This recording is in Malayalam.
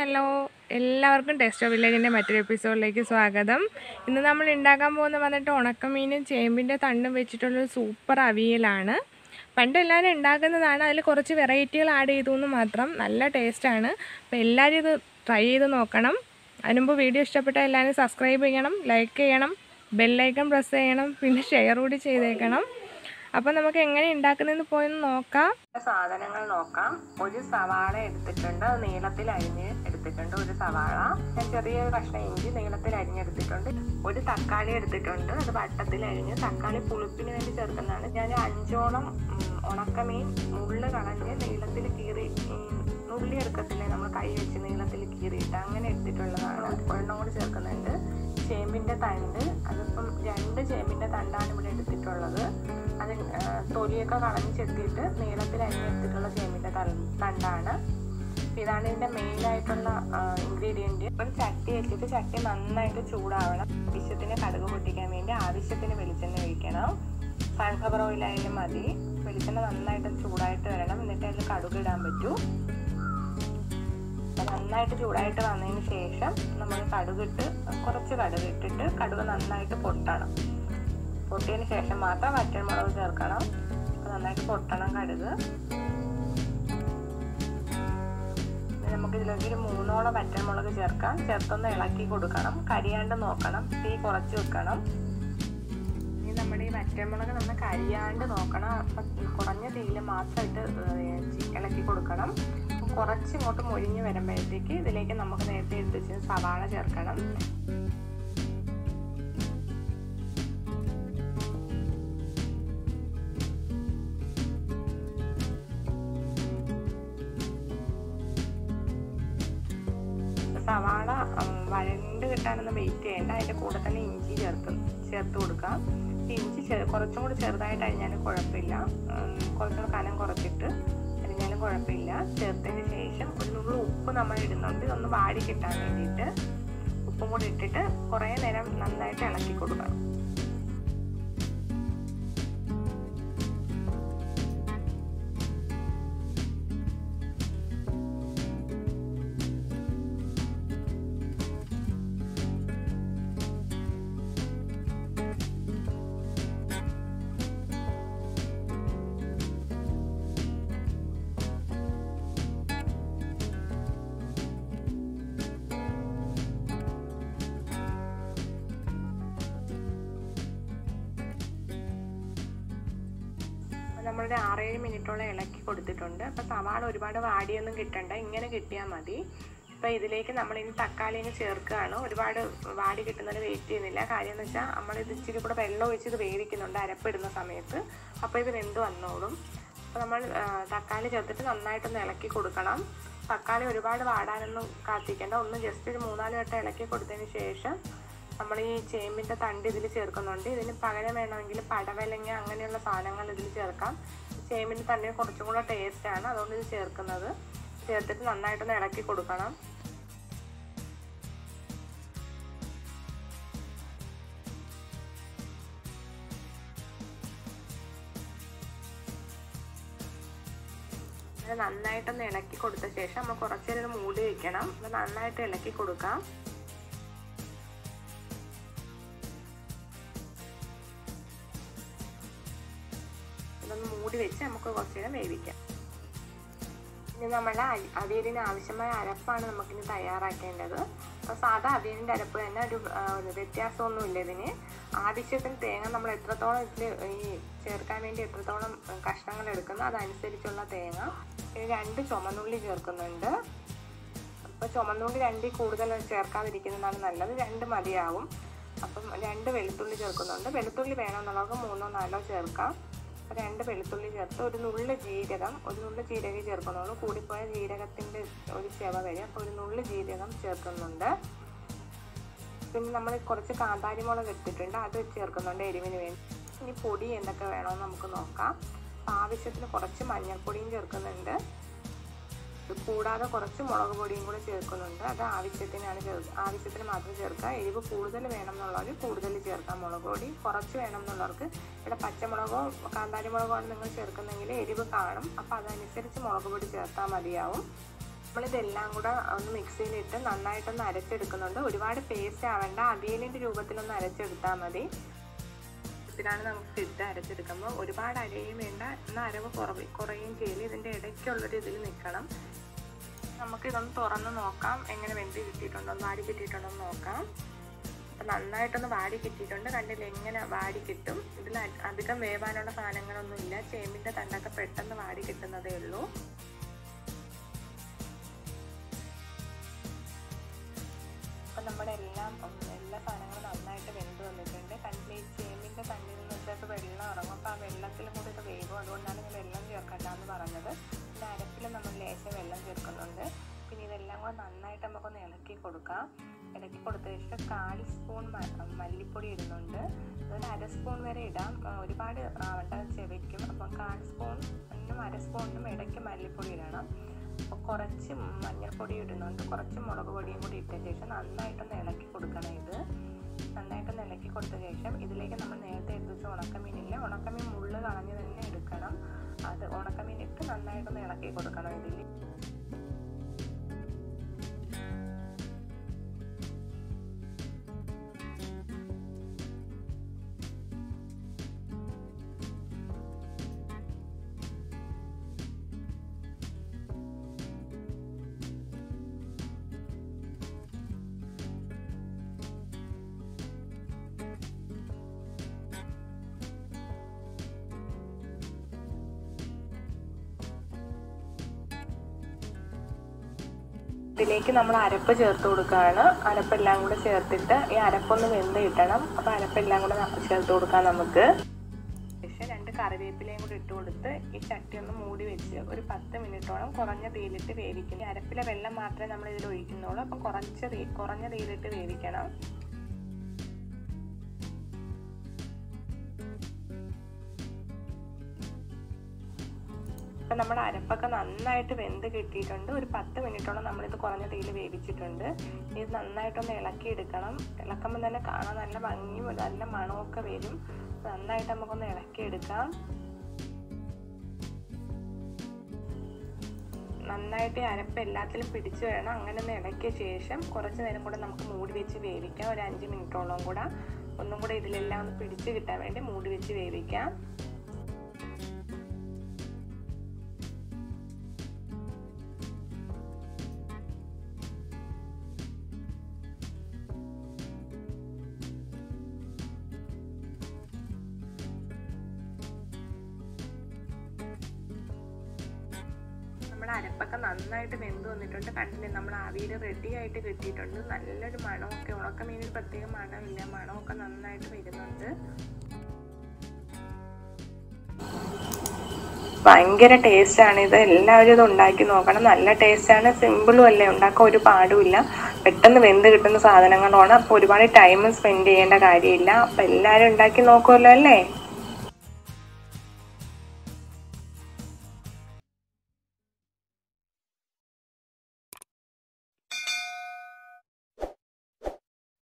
ഹലോ എല്ലാവർക്കും ടെസ്റ്റ് ഓഫ് വില്ലേജിൻ്റെ മറ്റൊരു എപ്പിസോഡിലേക്ക് സ്വാഗതം ഇന്ന് നമ്മൾ ഉണ്ടാക്കാൻ പോകുന്ന വന്നിട്ട് ഉണക്കമീനും ചേമ്പിൻ്റെ തണ്ടും വെച്ചിട്ടുള്ളൊരു സൂപ്പർ അവിയലാണ് പണ്ട് എല്ലാവരും ഉണ്ടാക്കുന്നതാണ് അതിൽ കുറച്ച് വെറൈറ്റികൾ ആഡ് ചെയ്തു എന്ന് മാത്രം നല്ല ടേസ്റ്റാണ് അപ്പോൾ എല്ലാവരും ഇത് ട്രൈ ചെയ്ത് നോക്കണം അതിനുമുമ്പ് വീഡിയോ ഇഷ്ടപ്പെട്ടാൽ എല്ലാവരും സബ്സ്ക്രൈബ് ചെയ്യണം ലൈക്ക് ചെയ്യണം ബെല്ലൈക്കൺ പ്രസ് ചെയ്യണം പിന്നെ ഷെയർ കൂടി ചെയ്തേക്കണം അപ്പോൾ നമുക്ക് എങ്ങനെ ഉണ്ടാക്കുന്നതെന്ന് പോയൊന്ന് നോക്കാം സാധനങ്ങൾ നോക്കാം ഒരു സവാള എടുത്തിട്ടുണ്ട് അത് നീളത്തിൽ അരിഞ്ഞ് എടുത്തിട്ടുണ്ട് ഒരു സവാള ഞാൻ ചെറിയൊരു കഷ്ണം ഇഞ്ചി നീളത്തിൽ അരിഞ്ഞെടുത്തിട്ടുണ്ട് ഒരു തക്കാളി എടുത്തിട്ടുണ്ട് അത് വട്ടത്തിൽ അരിഞ്ഞ് തക്കാളി പുളിപ്പിന് വേണ്ടി ചേർക്കുന്നതാണ് ഞാൻ അഞ്ചോളം ഉം, ഉണക്കമീൻ മുള്ള് കളഞ്ഞ് നീളത്തിൽ കീറി ഉം, നുള്ളി എടുക്കത്തില്ലേ നമ്മൾ കൈ വെച്ച് നീളത്തിൽ കീറിയിട്ട് അങ്ങനെ എടുത്തിട്ടുള്ളതാണ് ഒരെണ്ണം കൂടി ചേർക്കുന്നുണ്ട് ചേമ്പിൻ്റെ തണ്ട് അതിപ്പം രണ്ട് ചേമ്പിൻ്റെ തണ്ടാണ് ഇവിടെ എടുത്തിട്ടുള്ളത് അത് ആ, തൊലിയൊക്കെ കളഞ്ഞ് ചെത്തിയിട്ട് നീളത്തിൽ അരിഞ്ഞെടുത്തിട്ടുള്ള ചേമ്പിൻ്റെ തണ്ടാണ് അപ്പൊ ഇതാണ് ഇതിൻ്റെ മെയിൻ ആയിട്ടുള്ള ഇൻഗ്രീഡിയൻറ്റ് ഒരു ചട്ടി വെച്ചിട്ട് ചട്ടി നന്നായിട്ട് ചൂടാവണം ആവശ്യത്തിന് കടുക് പൊട്ടിക്കാൻ വേണ്ടി ആവശ്യത്തിന് വെളിച്ചെണ്ണ ഒഴിക്കണം സൺഫ്ലവർ ഓയിൽ ആയാലും മതി വെളിച്ചെണ്ണ നന്നായിട്ട് ചൂടായിട്ട് വരണം എന്നിട്ട് അതിൽ കടുക് ഇടാൻ പറ്റൂ അപ്പൊ നന്നായിട്ട് ചൂടായിട്ട് വന്നതിന് ശേഷം നമ്മൾ കടുകിട്ട് കുറച്ച് കടുക് ഇട്ടിട്ട് കടുക് നന്നായിട്ട് പൊട്ടണം പൊട്ടിയതിന് ശേഷം മാത്രം വറ്റൽമുളക് ചേർക്കണം അപ്പൊ നന്നായിട്ട് പൊട്ടണം കടുക് ഇനി നമുക്ക് ഇതിലേക്ക് ഒരു മൂന്നോളം വറ്റൽമുളക് ചേർക്കാം ചേർത്തൊന്ന് ഇളക്കി കൊടുക്കണം കരിയാണ്ട് നോക്കണം തീ കുറച്ച് വെക്കണം ഇനി നമ്മുടെ ഈ വറ്റൽമുളക് നമ്മൾ കരിയാണ്ട് നോക്കണം അപ്പം കുറഞ്ഞ തീയിൽ മാത്രമായിട്ട് ഏർ ചി- ഇളക്കി കൊടുക്കണം അപ്പം കുറച്ച് ഇങ്ങോട്ട് മൊഴിഞ്ഞ് വരുമ്പോഴത്തേക്ക് ഇതിലേക്ക് നമുക്ക് നേരത്തെ എടുത്ത് വെച്ച സവാള ചേർക്കണം സവാള ഉം, വഴണ്ട് കിട്ടാനൊന്നും വെയിറ്റ് ചെയ്യേണ്ട അതിൻ്റെ കൂടെ തന്നെ ഇഞ്ചി ചേർത്ത് ചേർത്ത് കൊടുക്കാം ഇഞ്ചി ചെ- കുറച്ചും കൂടി ചെറുതായിട്ട് അരിഞ്ഞാലും കുഴപ്പമില്ല ഉം, കുറച്ചും കൂടി കനം കുറച്ചിട്ട് അരിഞ്ഞാലും കുഴപ്പമില്ല ചേർത്തതിന് ശേഷം ഒരു നുള്ളു ഉപ്പ് നമ്മൾ ഇടുന്നുണ്ട് ഇതൊന്ന് വാടി കിട്ടാൻ വേണ്ടിയിട്ട് ഉപ്പും കൂടി ഇട്ടിട്ട് കുറേ നേരം നന്നായിട്ട് ഇളക്കി കൊടുക്കണം അപ്പോൾ നമ്മളൊരു ആറേഴ് മിനിറ്റോളം ഇളക്കി കൊടുത്തിട്ടുണ്ട് അപ്പോൾ സവാള ഒരുപാട് വാടിയൊന്നും കിട്ടണ്ട ഇങ്ങനെ കിട്ടിയാൽ മതി അപ്പോൾ ഇതിലേക്ക് നമ്മൾ ഇനി തക്കാളി ഇങ്ങ് ചേർക്കുകയാണ് ഒരുപാട് വാടി കിട്ടുന്നതിന് വെയിറ്റ് ചെയ്യുന്നില്ല കാര്യം എന്ന് വെച്ചാൽ നമ്മൾ ഇത് ഇച്ചിരി കൂടെ വെള്ളം ഒഴിച്ച് ഇത് വേവിക്കുന്നുണ്ട് അരപ്പിടുന്ന സമയത്ത് അപ്പോൾ ഇത് വെന്ത് വന്നോളും അപ്പോൾ നമ്മൾ ആ, തക്കാളി ചേർത്തിട്ട് നന്നായിട്ടൊന്ന് ഇളക്കി കൊടുക്കണം തക്കാളി ഒരുപാട് വാടാനൊന്നും കാത്തിക്കേണ്ട ഒന്ന് ജസ്റ്റ് ഒരു മൂന്നാല് വട്ടം ഇളക്കി കൊടുത്തതിന് ശേഷം നമ്മൾ ഈ ചേമ്പിൻ്റെ തണ്ട് ഇതിൽ ചേർക്കുന്നുണ്ട് ഇതിന് പകരം വേണമെങ്കിൽ പടവലങ്ങ അങ്ങനെയുള്ള സാധനങ്ങൾ ഇതിൽ ചേർക്കാം ചേമ്പിൻ്റെ തണ്ടിന് കുറച്ചും കൂടെ ടേസ്റ്റാണ് അതുകൊണ്ട് ഇത് ചേർക്കുന്നത് ചേർത്തിട്ട് നന്നായിട്ടൊന്ന് ഇളക്കി കൊടുക്കണം ഇത് നന്നായിട്ടൊന്ന് ഇളക്കി കൊടുത്ത ശേഷം നമ്മൾ കുറച്ച് നേരം ഇത് മൂടി വെക്കണം ഇത് നന്നായിട്ട് ഇളക്കി കൊടുക്കാം ഇതൊന്ന് മൂടി വെച്ച് നമുക്ക് കുറച്ച് നേരം വേവിക്കാം ഇനി നമ്മുടെ അരി- അവിയലിന് ആവശ്യമായ അരപ്പാണ് നമുക്കിനി തയ്യാറാക്കേണ്ടത് അപ്പോൾ സാധാ അവിയലിൻ്റെ അരപ്പ് തന്നെ ഒരു ആ, ഒരു വ്യത്യാസമൊന്നുമില്ല ഇതിന് ആവശ്യത്തിന് തേങ്ങ നമ്മൾ എത്രത്തോളം ഇതിൽ ഈ ചേർക്കാൻ വേണ്ടി എത്രത്തോളം കഷ്ണങ്ങൾ എടുക്കുന്നു അതനുസരിച്ചുള്ള തേങ്ങ ഇനി രണ്ട് ചുമന്നുള്ളി ചേർക്കുന്നുണ്ട് അപ്പോൾ ചുമന്നുള്ളി രണ്ടിൽ കൂടുതൽ ചേർക്കാതിരിക്കുന്നതാണ് നല്ലത് രണ്ട് മതിയാവും അപ്പം രണ്ട് വെളുത്തുള്ളി ചേർക്കുന്നുണ്ട് വെളുത്തുള്ളി വേണമെന്നുള്ളവർക്ക് മൂന്നോ നാലോ ചേർക്കാം അപ്പോൾ രണ്ട് വെളുത്തുള്ളി ചേർത്ത് ഒരു നുള്ള് ജീരകം ഒരു നുള്ള് ജീരകം ചേർക്കുന്നുള്ളൂ കൂടിപ്പോയ ജീരകത്തിൻ്റെ ഒരു ചെവ വരും അപ്പോൾ ഒരു നുള്ള് ജീരകം ചേർക്കുന്നുണ്ട് പിന്നെ നമ്മൾ കുറച്ച് കാന്താരി മുളക് എടുത്തിട്ടുണ്ട് അത് ചേർക്കുന്നുണ്ട് എരിവിന് വേണ്ടി ഇനി പൊടി എന്തൊക്കെ വേണമെന്ന് നമുക്ക് നോക്കാം അപ്പോൾ ആവശ്യത്തിന് കുറച്ച് മഞ്ഞൾപ്പൊടിയും ചേർക്കുന്നുണ്ട് ഇത് കൂടാതെ കുറച്ച് മുളക് പൊടിയും കൂടി ചേർക്കുന്നുണ്ട് അത് ആവശ്യത്തിനാണ് ചേർ ആവശ്യത്തിന് മാത്രം ചേർക്കുക എരിവ് കൂടുതൽ വേണം എന്നുള്ളവർ കൂടുതൽ ചേർക്കാം മുളക് പൊടി കുറച്ച് വേണം എന്നുള്ളവർക്ക് ഇവിടെ പച്ചമുളകോ കാന്താരി മുളകോ ആണ് നിങ്ങൾ ചേർക്കുന്നെങ്കിൽ എരിവ് കാണും അപ്പോൾ അതനുസരിച്ച് മുളക് പൊടി ചേർത്താൽ മതിയാവും നമ്മളിതെല്ലാം കൂടെ ഒന്ന് മിക്സിയിലിട്ട് നന്നായിട്ടൊന്ന് അരച്ചെടുക്കുന്നുണ്ട് ഒരുപാട് പേസ്റ്റ് ആവേണ്ട അവിയലിൻ്റെ രൂപത്തിലൊന്ന് അരച്ചെടുത്താൽ മതി ഇതിലാണ് നമുക്ക് ഇട്ട് അരച്ചെടുക്കുമ്പോൾ ഒരുപാട് അരയും വേണ്ട എന്നാൽ അരവ് കുറവ് കുറയുകയും ചെയ്യില്ല ഇതിൻ്റെ ഇടയ്ക്കുള്ളൊരു ഇതിൽ നിൽക്കണം നമുക്ക് ഇതൊന്ന് തുറന്ന് നോക്കാം എങ്ങനെ വെന്ത് കിട്ടിയിട്ടുണ്ടോ വാടി കിട്ടിയിട്ടുണ്ടോ എന്ന് നോക്കാം അപ്പം നന്നായിട്ടൊന്ന് വാടി കിട്ടിയിട്ടുണ്ട് കണ്ടില്ല എങ്ങനെ വാടി കിട്ടും ഇതിൽ അധികം വേവാനുള്ള സാധനങ്ങളൊന്നും ഇല്ല ചേമ്പിൻ്റെ തണ്ടൊക്കെ പെട്ടെന്ന് വാടി കിട്ടുന്നതേ ഉള്ളൂ അപ്പം നമ്മുടെ എല്ലാം എല്ലാ സാധനങ്ങളും നന്നായിട്ട് വെന്ത് വന്നിട്ടുണ്ട് കണ്ടില്ല ഈ ചേമ്പിൻ്റെ തണ്ടിൽ നിന്നൊക്കെ വെള്ളം ഇറങ്ങും അപ്പോൾ ആ വെള്ളത്തിലും കൂടി ഇത് വേവും അതുകൊണ്ടാണ് ഞാൻ വെള്ളം ചേർക്കണ്ടെന്ന് പറഞ്ഞത് പിന്നെ അരപ്പിൽ നമ്മൾ ലേശം വെള്ളം ചേർക്കുന്നുണ്ട് പിന്നെ ഇതെല്ലാം കൂടെ നന്നായിട്ട് നമുക്കൊന്ന് ഇളക്കി കൊടുക്കാം ഇളക്കി കൊടുത്ത ശേഷം കാൽ സ്പൂൺ മല്ലിപ്പൊടി ഇടുന്നുണ്ട് അതൊരു അര സ്പൂൺ വരെ ഇടാം ഒരുപാട് ആവണ്ട ചെവയ്ക്കും അപ്പം കാൽ സ്പൂണിനും അര സ്പൂണിനും ഇടയ്ക്ക് മല്ലിപ്പൊടി ഇടണം അപ്പോൾ കുറച്ച് മഞ്ഞൾപ്പൊടി ഇടുന്നുണ്ട് കുറച്ച് മുളക് പൊടിയും കൂടി ഇട്ട ശേഷം നന്നായിട്ടൊന്ന് ഇളക്കി കൊടുക്കണം ഇത് നന്നായിട്ടൊന്ന് ഇളക്കി കൊടുത്ത ശേഷം ഇതിലേക്ക് നമ്മൾ നേരത്തെ എടുത്ത് വെച്ച ഉണക്കമീനില്ല ഉണക്കമീൻ മുള്ള് കളഞ്ഞ് തന്നെ എടുക്കണം അത് ഉണക്കമീൻ ഇട്ട് നന്നായിട്ടൊന്ന് ഇളക്കി കൊടുക്കണം ഇതിൽ ഇതിലേക്ക് നമ്മൾ അരപ്പ് ചേർത്ത് കൊടുക്കുകയാണ് അരപ്പെല്ലാം കൂടെ ചേർത്തിട്ട് ഈ അരപ്പൊന്ന് വെന്ത് കിട്ടണം അപ്പോൾ അരപ്പെല്ലാം കൂടെ ചേർത്ത് കൊടുക്കാം നമുക്ക് ശേഷം രണ്ട് കറിവേപ്പിലയും കൂടി ഇട്ട് കൊടുത്ത് ഈ ചട്ടി ഒന്ന് മൂടി വെച്ച് ഒരു പത്ത് മിനിറ്റോളം കുറഞ്ഞ തീയിലിട്ട് വേവിക്കണം ഈ അരപ്പിലെ വെള്ളം മാത്രമേ നമ്മൾ ഇതിൽ ഒഴിക്കുന്നുള്ളൂ അപ്പം കുറച്ച് തീ കുറഞ്ഞ തീയിലിട്ട് വേവിക്കണം ഇപ്പം നമ്മുടെ അരപ്പൊക്കെ നന്നായിട്ട് വെന്ത് കിട്ടിയിട്ടുണ്ട് ഒരു പത്ത് മിനിറ്റോളം നമ്മളിത് കുറഞ്ഞ തീയിൽ വേവിച്ചിട്ടുണ്ട് ഇത് നന്നായിട്ടൊന്ന് ഇളക്കി എടുക്കണം ഇളക്കുമ്പോൾ തന്നെ കാണാൻ നല്ല ഭംഗിയും നല്ല മണമൊക്കെ വരും നന്നായിട്ട് നമുക്കൊന്ന് ഇളക്കി എടുക്കാം നന്നായിട്ട് അരപ്പ് എല്ലാത്തിലും പിടിച്ചു വേണം അങ്ങനെ ഒന്ന് ഇളക്കിയ ശേഷം കുറച്ച് നേരം കൂടെ നമുക്ക് മൂടി വെച്ച് വേവിക്കാം ഒരു അഞ്ച് മിനിറ്റോളം കൂടെ ഒന്നും കൂടെ ഇതിലെല്ലാം ഒന്ന് പിടിച്ച് കിട്ടാൻ വേണ്ടി മൂടി വെച്ച് വേവിക്കാം നമ്മുടെ അരപ്പൊക്കെ നന്നായിട്ട് വെന്ത് വന്നിട്ടുണ്ട് കണ്ടില്ലേ നമ്മൾ ആവിയിൽ റെഡി ആയിട്ട് കിട്ടിയിട്ടുണ്ട് നല്ലൊരു മണമൊക്കെ ഉണക്കമീനിൽ പ്രത്യേക മണമില്ല മണമൊക്കെ നന്നായിട്ട് വരുന്നുണ്ട് ഭയങ്കര ടേസ്റ്റാണ് ഇത് എല്ലാവരും ഇത് ഉണ്ടാക്കി നോക്കണം നല്ല ടേസ്റ്റാണ് സിമ്പിളും അല്ലേ ഉണ്ടാക്കാൻ ഒരു പാടുമില്ല പെട്ടെന്ന് വെന്ത് കിട്ടുന്ന സാധനങ്ങളാണ് അപ്പോൾ ഒരുപാട് ടൈം സ്പെൻഡ് ചെയ്യേണ്ട കാര്യമില്ല അപ്പോൾ എല്ലാവരും ഉണ്ടാക്കി നോക്കുമല്ലോ അല്ലേ